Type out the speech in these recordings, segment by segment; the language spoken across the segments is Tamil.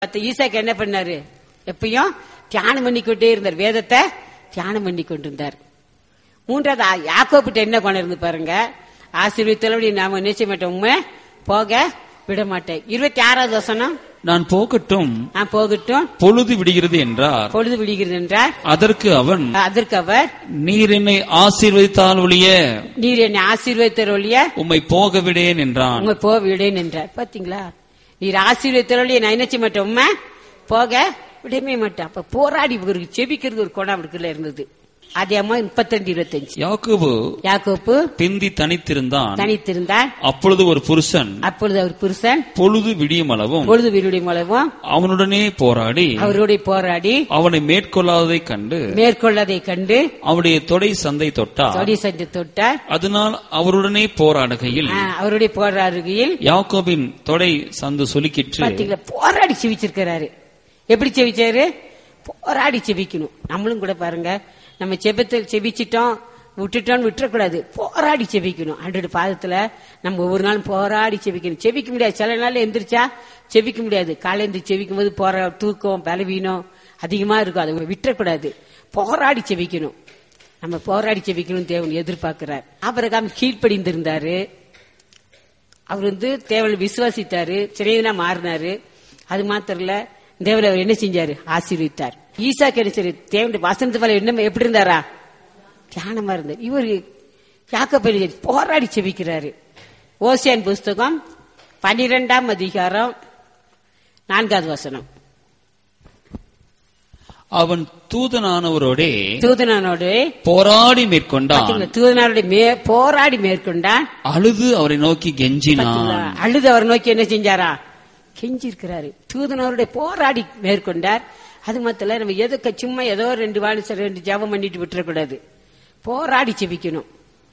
பத்து ஈசாக்கு என்ன பண்ணாரு எப்பயும் தியானம் பண்ணிக்கொண்டே இருந்தார் வேதத்தை தியானம் பண்ணி கொண்டிருந்தார் மூன்றாவது ஆ- யாக்கோபிட்ட என்ன கொண்டு இருந்து பாருங்க ஆசீர்வதித்தலபடி நாம நிச்சய மாட்டோம் உண்மை போக விட மாட்டேன் இருபத்தி ஆறாவது வசனம் நான் போகட்டும் நான் போகட்டும் பொழுது விடுகிறது என்றார் பொழுது விடுகிறது என்றார் அதற்கு அவன் அதற்கு அவர் நீர் என்னை ஆசீர்வதித்தால் ஒழிய நீர் என்னை ஆசீர்வதித்தர் ஒழிய உம்மை போக விடேன் என்றான் உங்க போக விடேன் என்றார் பாத்தீங்களா நீர் ஆசீர்வதித்தர் ஒழிய நான் என்ன செய்ய மாட்டேன் உண்மை போக விடவே மாட்டேன் அப்ப போராடி இவருக்கு செபிக்கிறது ஒரு குணம் அவருக்குள்ள இருந்தது அதே அம்மா முப்பத்தி இருபத்தஞ்சு யாக்கோபு யாக்கோப்பு பிந்தி தனித்திருந்தான் தனித்திருந்தார் அப்பொழுது ஒரு புருஷன் அப்பொழுது அவர் புருஷன் பொழுது விடியும் அளவும் பொழுது வீருடைய மூலமும் அவனுடனே போராடி அவரோட போராடி அவனை மேற்கொள்ளாததைக் கண்டு மேற்கொள்ளதை கண்டு அவனுடைய தொடை சந்தை தொட்டார் தொடி சென்று தொட்டார் அதனால் அவருடனே போராடுகையில் ஆ, அவருடைய போராடுகையில் யாக்கோபின் தொடை சந்து சொலுக்கிற்று பாத்தீங்களா போராடி செவிச்சிருக்கிறாரு எப்படி செவிச்சாரு போராடி செவிக்கணும் நம்மளும் கூட பாருங்க நம்ம செபத்தில் செபிச்சிட்டோம் விட்டுட்டோம்னு விட்டுறக்கூடாது போராடி செபிக்கணும் அன்றோட பாதத்துல நம்ம ஒவ்வொரு நாளும் போராடி செபிக்கணும் செபிக்க முடியாது சில நாள் எந்திரிச்சா செபிக்க முடியாது காலை எந்திரிச்சு செபிக்கும் போது போரா தூக்கம் பலவீனம் அதிகமா இருக்கும் அதை விட்டுறக்கூடாது போராடி செபிக்கணும் நம்ம போராடி செபிக்கணும் தேவன் எதிர்பார்க்கிறார் ஆபரகாம் கீழ்ப்படிந்திருந்தாரு அவர் வந்து தேவனை விசுவாசித்தாரு சிறையனா மாறினாரு அது மாத்திரம் இல்ல தேவன் அவர் என்ன செஞ்சாரு ஆசீர்வித்தார் ஈசா கிடைச்சாரு தேவனுடைய வசனத்து மேல என்ன எப்படி இருந்தாரா தியானமா இருந்தார் இவர் யாக்கப்படி போராடி செபிக்கிறாரு ஓசியான் புஸ்தகம் பன்னிரெண்டாம் அதிகாரம் நான்காவது வசனம் அவன் தூதனானவரோடே தூதனானோடு போராடி மேற்கொண்டான் பாத்தீங்களா, தூதனாரோட மே- போராடி மேற்கொண்டான் அழுது அவரை நோக்கி கெஞ்சினான் பாத்தீங்களா? அழுது அவர் நோக்கி என்ன செஞ்சாரா கெஞ்சி இருக்கிறாரு தூதனவருடைய போராடி மேற்கொண்டார் அது மாத்திர நம்ம எதுக்கு சும்மா ஏதோ ரெண்டு வாழை ரெண்டு ஜபம் பண்ணிட்டு விட்டுறக்கூடாது போராடி செபிக்கணும்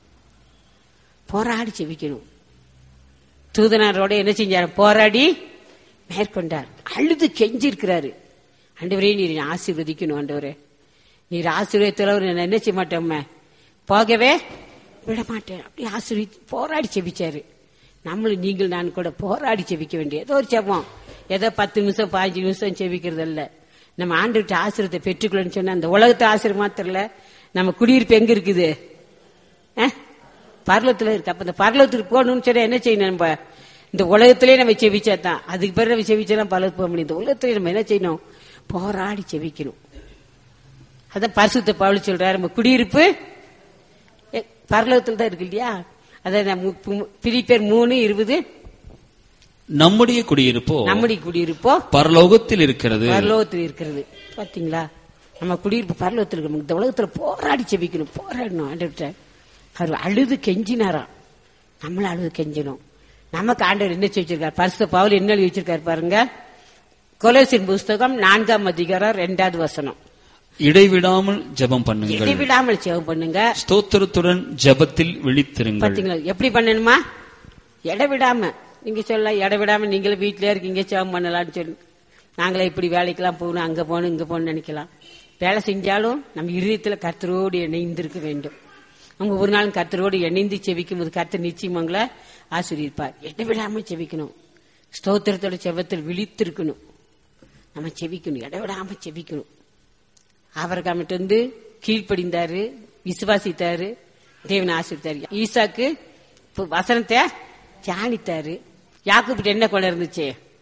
போராடி செபிக்கணும் தூதனாரோட என்ன செஞ்சாரு போராடி மேற்கொண்டார் அழுது கெஞ்சி இருக்கிறாரு ஆண்டவரே நீர் என்னை ஆசீர்வதிக்கணும் ஆண்டவரே நீர் ஆசீர்வதித்தளவு நான் என்ன செய்ய மாட்டோம்மா போகவே விட மாட்டேன் அப்படி ஆசீர்வி போராடி செபிச்சாரு நம்மளும் நீங்கள் நான் கூட போராடி செபிக்க வேண்டிய ஏதோ ஒரு செபம் ஏதோ பத்து நிமிஷம் பதினஞ்சு நிமிஷம் செபிக்கிறது இல்ல நம்ம ஆண்டுகிட்ட ஆசிரியத்தை பெற்றுக்கொள்ளன்னு சொன்னா அந்த உலகத்து ஆசிரியர் மாத்திரம் இல்ல நம்ம குடியிருப்பு எங்க இருக்குது அஹ்? பரலத்துல இருக்கு அப்ப இந்த பரலத்துக்கு போகணும்னு சொன்னா என்ன செய்யணும் நம்ம இந்த உலகத்திலே நம்ம செவிச்சா தான் அதுக்கு பிறகு நம்ம செவிச்சா பரலத்துக்கு போக முடியும் இந்த உலகத்திலே நம்ம என்ன செய்யணும் போராடி செவிக்கணும் அதான் பரிசுத்த பவுல் சொல்றாரு நம்ம குடியிருப்பு எ, பரலோகத்துல தான் இருக்கு இல்லையா அதான் பிரிப்பேர் மூணு இருபது நம்முடைய குடியிருப்போ நம்முடைய குடியிருப்போ பரலோகத்தில் இருக்கிறது பரலோகத்தில் இருக்கிறது பாத்தீங்களா நம்ம குடியிருப்பு பரலோகத்தில் இருக்கு இந்த உலகத்துல போராடி செபிக்கணும் போராடணும் ஆண்டவர்கிட்ட அவர் அழுது கெஞ்சினாராம் நம்மளும் அழுது கெஞ்சணும் நமக்கு ஆண்டவர் என்ன செய்ய வச்சிருக்காரு பரிசுத்த பவுல் என்ன எழுதி வச்சிருக்காரு பாருங்க கொலோசின் புஸ்தகம் நான்காம் அதிகாரம் ரெண்டாவது வசனம் இடைவிடாமல் ஜெபம் பண்ணுங்கள் இடைவிடாமல் சேவம் பண்ணுங்க ஸ்தோத்திரத்துடன் ஜெபத்தில் விழித்திருங்கள் பாத்தீங்களா எப்படி பண்ணணுமா இடவிடாம நீங்க சொல்ல இடவிடாம நீங்களும் வீட்டிலே இருக்கீங்க சேவம் பண்ணலாம்னு சொல்லி நாங்களே இப்படி வேலைக்கெல்லாம் போகணும் அங்க போகணும் இங்க போகணும்னு நினைக்கலாம் வேலை செஞ்சாலும் நம்ம இருதயத்துல கர்த்தரோடு இணைந்திருக்க வேண்டும் அவங்க ஒரு நாள் கர்த்தரோடு இணைந்து செவிக்கும் போது கர்த்தர் நிச்சயம் உங்களை ஆசிரியப்பார் இடவிடாம செவிக்கணும் ஸ்தோத்திரத்தோட செவத்தில் விழித்திருக்கணும் நம்ம செவிக்கணும் இடவிடாம செவிக்கணும் அவர்கிட்ட வந்து கீழ்ப்படிந்தாரு விசுவாசித்தாரு தேவன் ஆசிரித்தாரு ஈசாக்கு இப்ப வசனத்தை தியானித்தாரு யாக்குப்பிட்ட என்ன கொலை இருந்துச்சு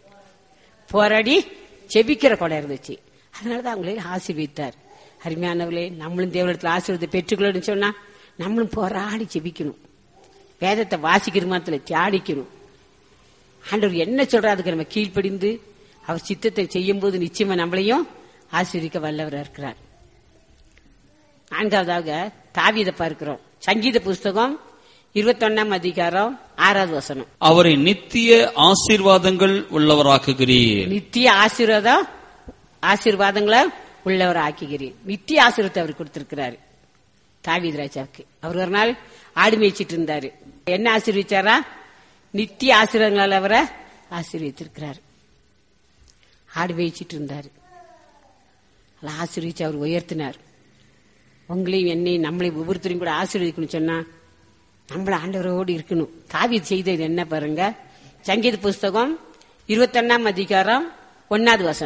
போராடி செபிக்கிற கொலை இருந்துச்சு அதனாலதான் அவங்களே ஆசீர்வித்தார் அருமையானவர்களே நம்மளும் தேவனிடத்துல ஆசீர்வாதத்தை பெற்றுக்கொள்ளணும்னு சொன்னா நம்மளும் போராடி செபிக்கணும் வேதத்தை வாசிக்கிறது மாத்திர தியானிக்கணும் ஆண்டவர் என்ன சொல்றா அதுக்கு நம்ம கீழ்ப்படிந்து அவர் சித்தத்தை செய்யும் போது நிச்சயமா நம்மளையும் ஆசீர்விக்க வல்லவரா இருக்கிறார் நான்காவதாக தாவீதை பார்க்கிறோம் சங்கீத புஸ்தகம் இருபத்தொன்னாம் அதிகாரம் ஆறாவது வசனம் அவரை நித்திய ஆசீர்வாதங்கள் உள்ளவராக்குகிறீர் நித்திய ஆசீர்வாதம் ஆசீர்வாதங்களை உள்ளவர் ஆக்குகிறீர் நித்திய ஆசீர்வாதத்தை அவர் கொடுத்திருக்கிறாரு தாவீது ராஜாவுக்கு அவர் ஒரு நாள் ஆடு மேய்ச்சிட்டு இருந்தாரு என்ன ஆசீர்விச்சாரா நித்திய ஆசீர்வாதங்களால் அவரை ஆசீர்வித்திருக்கிறார் ஆடு மேய்ச்சிட்டு இருந்தாரு அதை ஆசீர்விச்சு அவர் உயர்த்தினார் உங்களையும் என்னையும் நம்மளையும் ஒவ்வொருத்தரையும் கூட ஆசீர்வதிக்கணும் சொன்னா நம்மள ஆண்டவரோடு இருக்கணும் தாவீது செய்தது என்ன பாருங்க சங்கீத புஸ்தகம் இருபத்தொன்னாம் அதிகாரம் ஒன்னாவது வசனம்